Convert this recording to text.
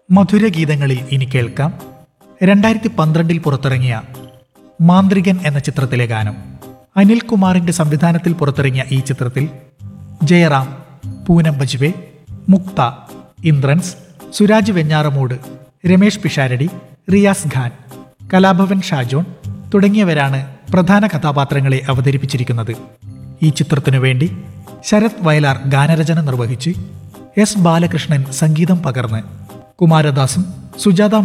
മധുരഗീതങ്ങളിൽ ഇനി കേൾക്കാം രണ്ടായിരത്തി പന്ത്രണ്ടിൽ പുറത്തിറങ്ങിയ മാന്ത്രികൻ എന്ന ചിത്രത്തിലെ ഗാനം അനിൽ കുമാറിന്റെ സംവിധാനത്തിൽ പുറത്തിറങ്ങിയ ഈ ചിത്രത്തിൽ ജയറാം പൂനം ബജ്വേ മുക്ത ഇന്ദ്രൻസ് സുരാജ് വെഞ്ഞാറമൂട് രമേഷ് പിഷാരടി റിയാസ് ഖാൻ കലാഭവൻ ഷാജോൺ തുടങ്ങിയവരാണ് പ്രധാന കഥാപാത്രങ്ങളെ അവതരിപ്പിച്ചിരിക്കുന്നത് ഈ ചിത്രത്തിനു വേണ്ടി ശരത് വയലാർ ഗാനരചന നിർവഹിച്ച് എസ് ബാലകൃഷ്ണൻ സംഗീതം പകർന്ന് കുമാരദാസും സുജാത